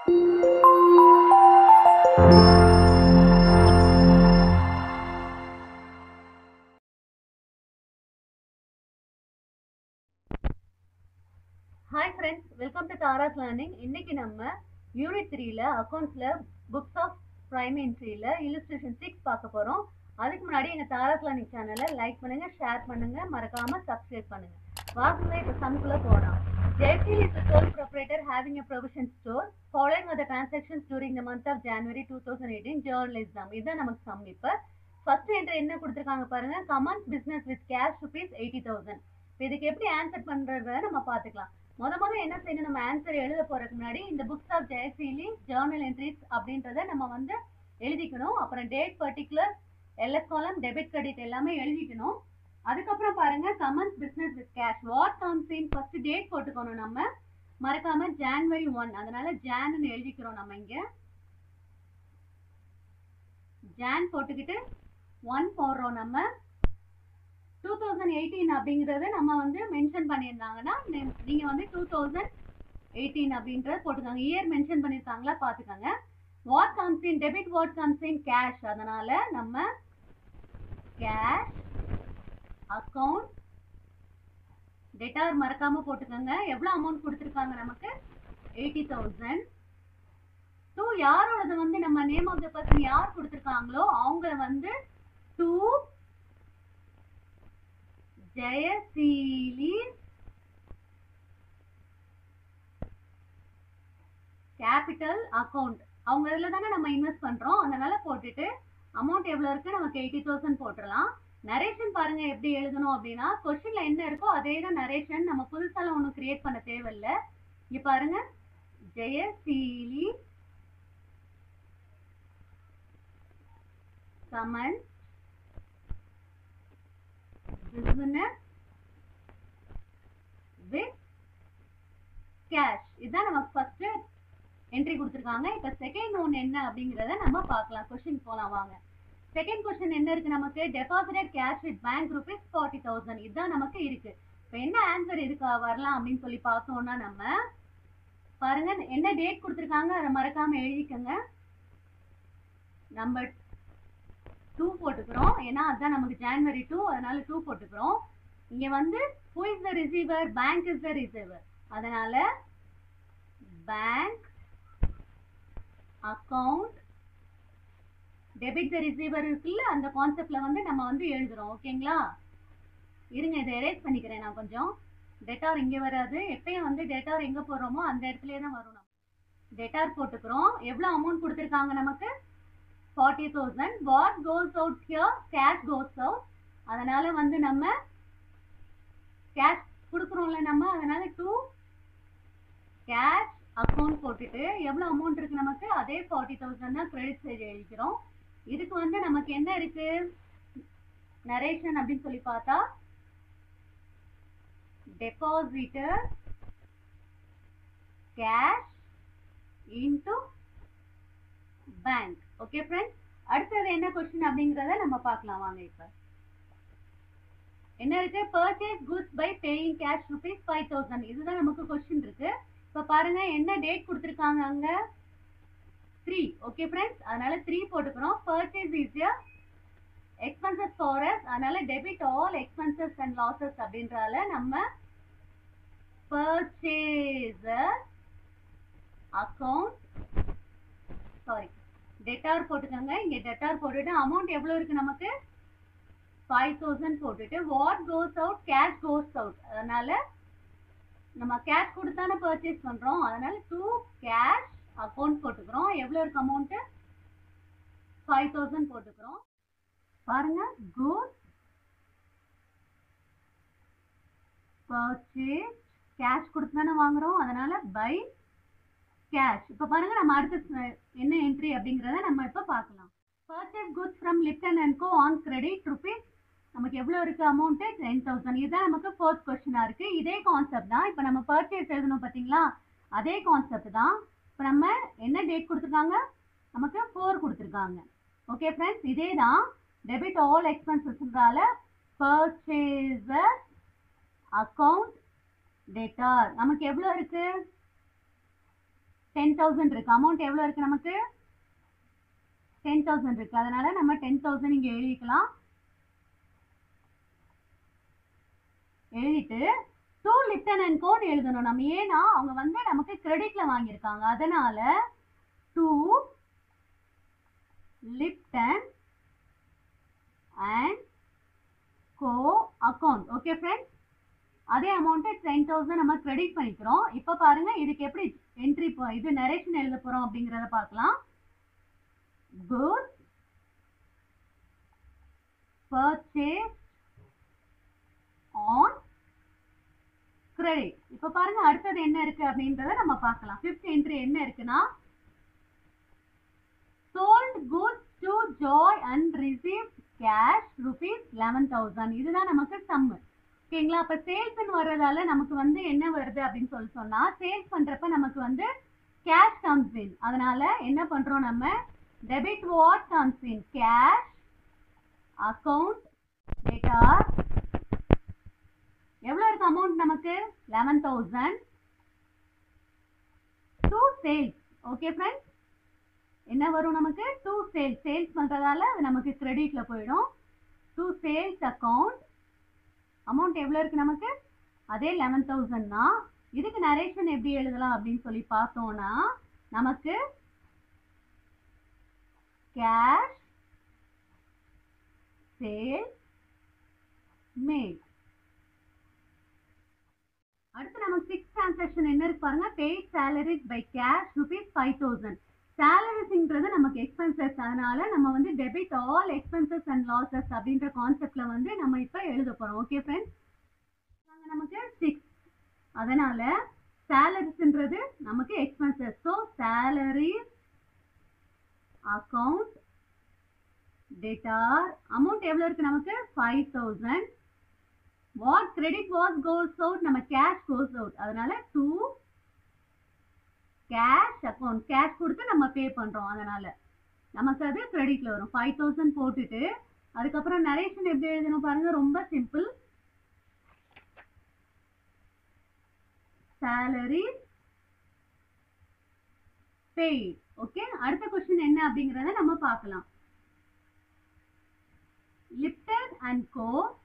hi friends welcome to Thara's learning இன்னைக்கு நம்ம unit த்ரீல அக்கௌண்ட்ஸ்ல புக்ஸ் ஆஃப் பிரைம் என்ட்ரியில இல்லுஸ்ட்ரேஷன் சிக்ஸ் பார்க்க போறோம் அதுக்கு முன்னாடி எங்க தாராஸ் லேர்னிங் சேனலை லைக் பண்ணுங்க ஷேர் பண்ணுங்க மறக்காம சப்ஸ்கிரைப் பண்ணுங்க வாக்குல இப்ப சம்குள்ள போலாம் Jayaseel is sole proprietor having a provision store following are the transactions during the month of January 2018 journal exam இதுதான் நமக்கு சம் இப்ப ஃபர்ஸ்ட் என்ட்ரி என்ன கொடுத்திருக்காங்க பாருங்க commence business with cash rupees eighty thousand இதுக்கு எப்படி ஆன்சர் பண்றத நம்ம பாத்துக்கலாம் முத முத என்ன செய்யணும் நம்ம ஆன்சர் எழுத போறதுக்கு முன்னாடி இந்த books of Jayaseeli journal entries அப்படின்றத நம்ம வந்து எழுதிக்கணும் அப்புறம் டேட் பர்டிகுலர் எல்எஸ் காலம் டெபிட் கிரெடிட் எல்லாமே எழுதிக்கணும் அதுக்கப்புறம் பாருங்க commence business with cash what comes in first date போட்டுக்கணும் நம்ம மறக்காம ஜான்வரி ஒன் அதனால ஜான்னு எழுதிக்கிறோம் நம்ம இங்க ஜான் போட்டுக்கிட்டு ஒன் போடுறோம் நம்ம டூ தௌசண்ட் எயிட்டீன் அப்படிங்கறத நம்ம வந்து மென்ஷன் பண்ணியிருந்தாங்கன்னா நீ- நீங்க வந்து டூ தௌசண்ட் எயிட்டீன் அப்படின்றத போட்டுக்கோங்க இயர் மென்ஷன் பண்ணியிருக்காங்களா பாத்துக்கோங்க what comes in debit what comes in cash அதனால நம்ம கேஷ் அக்கவுண்ட் டெட்டார் மறக்காம போட்டுக்கோங்க எவ்வளவு அமௌண்ட் கொடுத்துருக்காங்க நமக்கு எயிட்டி தௌசண்ட் டூ யாரோடது வந்து நம்ம நேம் ஆஃப் த பர்சன் யார் கொடுத்துருக்காங்களோ அவங்க வந்து டூ ஜெயசீலி கேபிட்டல் அக்கவுண்ட் அவங்க இதில் தானே நம்ம இன்வெஸ்ட் பண்றோம் அதனால போட்டுட்டு அமௌண்ட் எவ்வளோ இருக்கு நமக்கு எயிட்டி தௌசண்ட் போட்டுடலாம் நரேஷன் பாருங்க எப்படி எழுதணும் அப்படின்னா கொஸ்டின்ல என்ன இருக்கோ அதே தான் நரேஷன் நம்ம புதுசால ஒன்றும் கிரியேட் பண்ண தேவையில்ல இங்க பாருங்க Jayaseeli commence business with cash இதுதான் நமக்கு ஃபர்ஸ்ட் என்ட்ரி கொடுத்துருக்காங்க இப்போ செகண்ட் ஒன் என்ன அப்படிங்கறத நம்ம பார்க்கலாம் கொஸ்டின் போலாம் வாங்க செகண்ட் கொஸ்டின் என்ன இருக்கு நமக்கு deposited cash with bank rupees forty thousand இதுதான் நமக்கு இருக்கு இப்போ என்ன ஆன்சர் இதுக்கு வரலாம் அப்படின்னு சொல்லி பார்த்தோம்னா நம்ம பாருங்க என்ன டேட் கொடுத்துருக்காங்க அதை மறக்காம எழுதிக்கோங்க நம்பர் டூ போட்டுக்கிறோம் ஏன்னா அதுதான் நமக்கு ஜான்வரி டூ அதனால டூ போட்டுக்கிறோம் இங்க வந்து who is the receiver bank is the receiver அதனால bank account debit the receiver இருக்குல்ல அந்த கான்செப்ட்ல வந்து நம்ம வந்து எழுதுறோம் ஓகேங்களா இருங்க இதை எரேஸ் பண்ணிக்கிறேன் நான் கொஞ்சம் டெட்டார் இங்க வராது எப்பயும் வந்து டெட்டார் எங்க போடுறோமோ அந்த இடத்துலயே தான் வரும் நம்ம டெட்டார் போட்டுக்கிறோம் எவ்வளவு அமௌண்ட் கொடுத்துருக்காங்க நமக்கு forty thousand what goes out here cash goes out அதனால வந்து நம்ம கேஷ் கொடுக்குறோம்ல நம்ம அதனால டூ கேஷ் அக்கௌண்ட் போட்டுட்டு எவ்வளோ அமௌண்ட் இருக்கு நமக்கு அதே ஃபார்ட்டி தௌசண்ட் தான் கிரெடிட் சைடு எழுதிக்கிறோம் இதுக்கு வந்து நமக்கு என்ன இருக்கு நரேஷன் அப்படின்னு சொல்லி பார்த்தா depositor cash into bank okay friends அடுத்தது என்ன கொஸ்டின் அப்படிங்கறத நம்ம பார்க்கலாம் வாங்க இப்ப என்ன இருக்கு purchase goods by paying cash rupees five thousand இதுதான் நமக்கு கொஸ்டின் இருக்கு இப்ப பாருங்க என்ன டேட் கொடுத்துருக்காங்க அங்க த்ரீ ஓகே ஃப்ரெண்ட்ஸ் அதனால த்ரீ போட்டுக்கிறோம் purchase is expenses for us அதனால debit all expenses and losses அப்படின்றால நம்ம பர்ச்சேசர் அக்கவுண்ட் சாரி டெட்டார் போட்டுக்கோங்க இங்க டெட்டார் போட்டுட்டு அமௌண்ட் எவ்வளவு இருக்கு நமக்கு ஃபைவ் தௌசண்ட் போட்டுட்டு what goes out cash goes out அதனால நம்ம கேஷ் கொடுத்தானே பர்ச்சேஸ் பண்றோம் அதனால டூ கேஷ் அக்கௌண்ட் போட்டுக்கிறோம் எவ்வளவு இருக்கு அமௌண்ட் ஃபைவ் தௌசண்ட் போட்டுக்கிறோம் பாருங்க குட் பர்ச்சேஸ் கேஷ் கொடுத்து தானே வாங்குறோம் அதனால பை கேஷ் இப்போ பாருங்க நம்ம அடுத்த ச- என்ன என்ட்ரி அப்படிங்கறத நம்ம இப்போ பார்க்கலாம் purchase goods from Lipton and co on credit rupees நமக்கு எவ்வளோ இருக்கு அமௌண்ட் டென் தௌசண்ட் இதுதான் நமக்கு ஃபோர்த் கொஸ்டினா இருக்கு இதே கான்செப்ட் தான் இப்போ நம்ம பர்ச்சேஸ் எழுதணும் பார்த்தீங்களா அதே கான்செப்ட் தான் இப்போ நம்ம என்ன டேட் கொடுத்துருக்காங்க நமக்கு ஃபோர் கொடுத்துருக்காங்க ஓகே ஃப்ரெண்ட்ஸ் இதே தான் டெபிட் ஆல் எக்ஸ்பென்சஸ்ன்றால பர்ச்சேசர் அக்கவுண்ட் டேட்டார் நமக்கு எவ்வளோ இருக்கு டென் தௌசண்ட் இருக்கு அமௌண்ட் எவ்வளோ இருக்கு நமக்கு டென் தௌசண்ட் இருக்கு அதனால நம்ம டென் தௌசண்ட் இங்க எழுதிக்கலாம் எழுதிட்டு டூ லிப்டன் அண்ட் கோன் எழுதணும் நம்ம ஏன்னா அவங்க வந்து நமக்கு கிரெடிட்ல வாங்கியிருக்காங்க அதனால to Lipton and co account okay friends அதே அமௌண்ட்டை டென் தௌசண்ட் நம்ம கிரெடிட் பண்ணிக்கிறோம் இப்போ பாருங்க இதுக்கு எப்படி என்ட்ரி இது நரேஷன் எழுத போறோம் அப்படிங்கிறத பார்க்கலாம் goods purchased on credit இப்போ பாருங்க அடுத்தது என்ன இருக்கு அப்படின்றத நம்ம பார்க்கலாம் ஃபிஃப்த் என்ட்ரி என்ன இருக்குன்னா sold goods to joy and received cash rupees 11000 இதுதான் நமக்கு சம்மு ஓகேங்களா அப்ப சேல்ஸ்னு வர்றதால நமக்கு வந்து என்ன வருது அப்படின்னு சொல்லி சொன்னா சேல்ஸ் பண்றப்ப நமக்கு வந்து கேஷ் கம்ஸ் இன் அதனால என்ன பண்றோம் நம்ம debit what comes in cash account debtor எவ்வளவு இருக்கு அமௌண்ட் நமக்கு eleven thousand to sales okay friends என்ன வரும் நமக்கு டூ சேல்ஸ் சேல்ஸ் பண்றதால அது நமக்கு கிரெடிட்ல போயிடும் டூ சேல்ஸ் அக்கவுண்ட் அமௌண்ட் எவ்வளோ இருக்கு நமக்கு அதே லெவன் தௌசண்ட் தான் இதுக்கு நரேஷன் எப்படி எழுதலாம் அப்படின்னு சொல்லி பார்த்தோம்னா நமக்கு கேஷ் சேல் மேட் அடுத்து நமக்கு சிக்ஸ் டிரான்சாக்ஷன் என்ன இருக்கு பாருங்க paid salaries by cash rupees five thousand சேலரிஸ்ங்கிறது நமக்கு எக்ஸ்பென்சஸ் அதனால நம்ம வந்து debit all expenses and losses அப்படின்ற கான்செப்ட்ல வந்து நம்ம இப்போ எழுத போறோம் ஓகே ஃப்ரெண்ட்ஸ் நமக்கு சிக்ஸ் அதனால சேலரிஸ்ன்றது நமக்கு expenses so salary account debtor amount எவ்வளோ இருக்கு நமக்கு five thousand what credit was goes out நம்ம கேஷ் கோஸ் அவுட் அதனால டூ கேஷ் அக்கௌண்ட் கேஷ் கொடுத்து நம்ம பே பண்றோம் அதனால நமக்கு அது கிரெடிட்ல வரும் ஃபைவ் தௌசண்ட் போட்டுட்டு அதுக்கப்புறம் நரேஷன் எப்படி எழுதணும் பாருங்க ரொம்ப சிம்பிள் சேலரி பெய்ட் ஓகே அடுத்த கொஸ்டின் என்ன அப்படிங்கறத நம்ம பார்க்கலாம் Lipton and co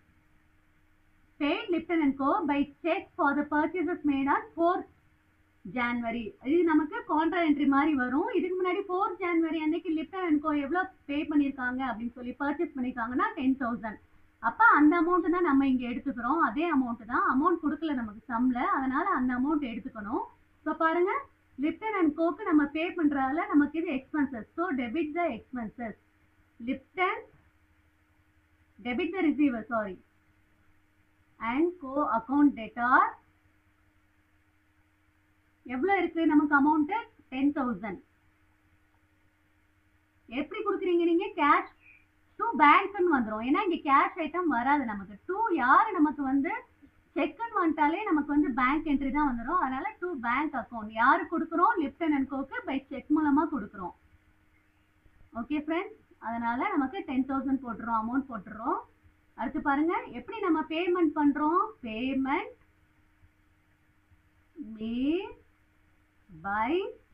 paid Lipton and co by cheque for the purchases made on fourth January இது நமக்கு கான்ட்ரா என்ட்ரி மாதிரி வரும் இதுக்கு முன்னாடி ஃபோர் ஜான்வரி அன்னைக்கு லிப்டன் அண்ட் கோ எவ்வளோ பே பண்ணியிருக்காங்க அப்படின்னு சொல்லி பர்ச்சேஸ் பண்ணியிருக்காங்கன்னா டென் தௌசண்ட் அப்போ அந்த அமௌண்ட் தான் நம்ம இங்கே எடுத்துக்கிறோம் அதே அமௌண்ட் தான் அமௌண்ட் கொடுக்கல நமக்கு சம்ல அதனால அந்த அமௌண்ட் எடுத்துக்கணும் இப்போ பாருங்க லிப்டன் அண்ட் கோக்கு நம்ம பே பண்ணுறதால நமக்கு இது expenses so debit the expenses Lipton debit the receiver sorry and co account debtor எவ்வளோ இருக்கு நமக்கு அமௌண்ட் டென் தௌசண்ட் எப்படி கொடுக்குறீங்க நீங்க கேஷ் டு பேங்க்னு வந்துடும் ஏன்னா இங்க கேஷ் ஐட்டம் வராது நமக்கு டூ யார் நமக்கு வந்து செக்னு வந்துட்டாலே நமக்கு வந்து பேங்க் என்ட்ரி தான் வந்துடும் அதனால டூ பேங்க் அக்கௌண்ட் யாரு கொடுக்குறோம் லிப்டன் அண்ட் கோக்கு பை செக் மூலமா கொடுக்குறோம் ஓகே ஃப்ரெண்ட்ஸ் அதனால நமக்கு டென் தௌசண்ட் போட்டுறோம் அமௌண்ட் போட்டுறோம் அடுத்து பாருங்க எப்படி நம்ம பேமெண்ட் பண்றோம் பேமெண்ட் made by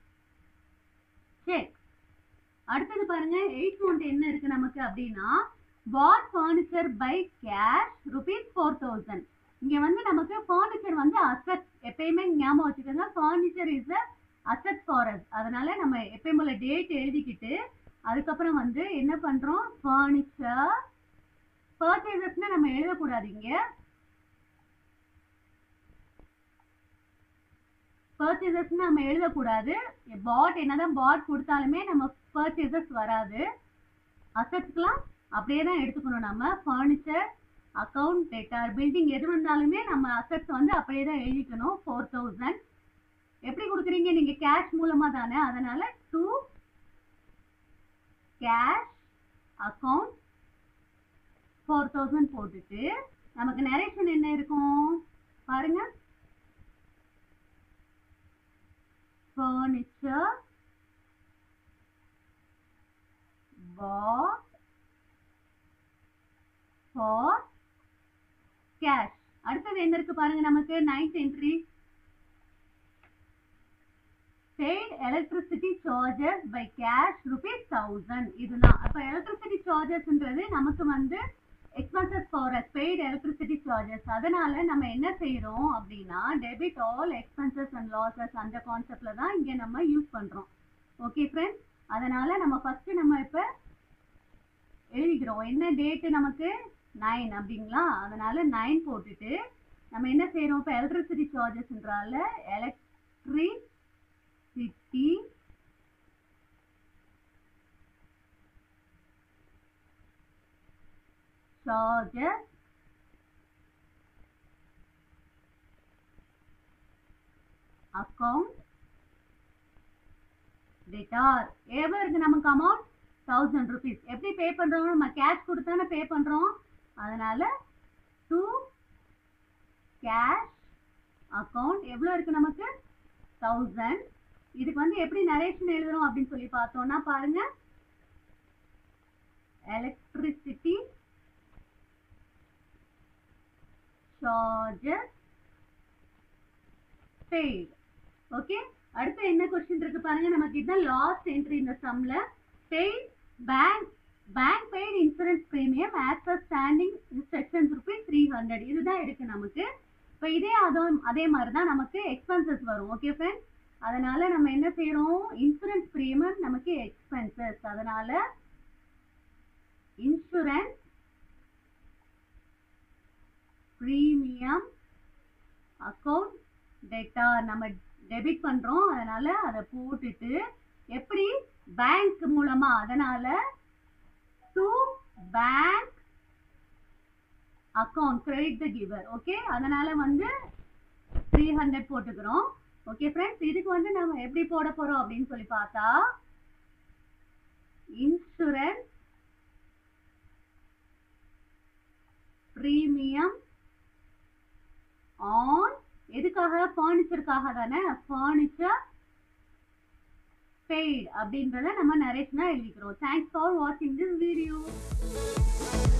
check அடுத்தது பாருங்க எயிட் மந்த் என்ன இருக்கு நமக்கு அப்படின்னா bought furniture by cash rupees four thousand இங்க வந்து நமக்கு ஃபர்னிச்சர் வந்து அசட் எப்பயுமே ஞாபகம் வச்சுக்கோங்க furniture is a asset for அதனால நம்ம எப்பயும் போல டேட் எழுதிக்கிட்டு அதுக்கப்புறம் வந்து என்ன பண்றோம் ஃபர்னிச்சர் பர்ச்சேசஸ்னா நம்ம எழுதக்கூடாது இங்க பர்ச்சேசஸ் நம்ம எழுதக்கூடாது பாட் என்னதான் பாட் கொடுத்தாலுமே நம்ம பர்ச்சேசஸ் வராது அசட்ஸ்லாம் அப்படியே தான் எடுத்துக்கணும் நம்ம ஃபர்னிச்சர் அக்கவுண்ட் டேட்டார் பில்டிங் எது வந்தாலுமே நம்ம அசட்ஸ் வந்து அப்படியே தான் எழுதிக்கணும் ஃபோர் தௌசண்ட் எப்படி கொடுக்குறீங்க நீங்க கேஷ் மூலமா தானே அதனால to cash account four thousand போட்டுட்டு நமக்கு நரேஷன் என்ன இருக்கும் பாருங்க furniture bought for cash அடுத்தது என்ன இருக்கு பாருங்க நமக்கு ninth entry paid electricity charges by cash rupees 1000 இதுதான் அப்ப electricity chargesன்றது நமக்கு வந்து expenses for us paid electricity charges அதனால நம்ம என்ன செய்றோம் அப்படின்னா debit all expenses and losses அந்த கான்செப்ட்ல தான் இங்க நம்ம யூஸ் பண்றோம் ஓகே ஃப்ரெண்ட்ஸ் அதனால நம்ம ஃபர்ஸ்ட் நம்ம இப்ப எழுதிக்கிறோம் என்ன டேட் நமக்கு நைன் அப்படிங்களா அதனால நைன் போட்டுட்டு நம்ம என்ன செய்யறோம் இப்போ எலக்ட்ரிசிட்டி சார்ஜஸ்ன்றால எலக்ட்ரிசிட்டி சார்ஜஸ் அக்கௌண்ட் டெட்டார் எவ்வளோ இருக்கு நமக்கு அமௌண்ட் தௌசண்ட் ருபீஸ் எப்படி பே பண்றோம் நம்ம கேஷ் கொடுத்தானே பே பண்றோம் அதனால டூ கேஷ் அக்கௌண்ட் எவ்வளோ இருக்கு நமக்கு தௌசண்ட் இதுக்கு வந்து எப்படி நரேஷன் எழுதுறோம் அப்படின்னு சொல்லி பார்த்தோம்னா பாருங்க எலக்ட்ரிசிட்டி சார்ஜஸ் paid ஓகே அடுத்து என்ன கொஸ்டின் இருக்கு பாருங்க நமக்கு இதுதான் லாஸ்ட் என்ட்ரி இந்த சம்ல paid bank bank paid insurance premium as per standing instructions rupees three hundred இதுதான் இருக்கு நமக்கு இப்போ இதே அதுவும் அதே மாதிரி தான் நமக்கு எக்ஸ்பென்சஸ் வரும் ஓகே ஃப்ரெண்ட்ஸ் அதனால நம்ம என்ன செய்யறோம் இன்சூரன்ஸ் பிரீமியம் நமக்கு எக்ஸ்பென்சஸ் அதனால இன்சூரன்ஸ் பிரீமியம் அக்கௌண்ட் டேட்டா நம்ம டெபிட் பண்றோம் அதனால அதை போட்டுட்டு எப்படி பேங்க் மூலமா அதனால to bank account credit the giver okay அதனால வந்து த்ரீ ஹண்ட்ரட் போட்டுக்கிறோம் ஓகே ஃப்ரெண்ட்ஸ் இதுக்கு வந்து நம்ம எப்படி போட போறோம் அப்படின்னு சொல்லி பார்த்தா இன்சூரன்ஸ் பிரீமியம் ஆன் எதுக்காக ஃபர்னிச்சருக்காக தானே ஃபர்னிச்சர் பெய்ட் அப்படின்றத நம்ம நரேஷனா எழுதிக்கிறோம் தேங்க்ஸ் ஃபார் வாட்சிங் திஸ் வீடியோ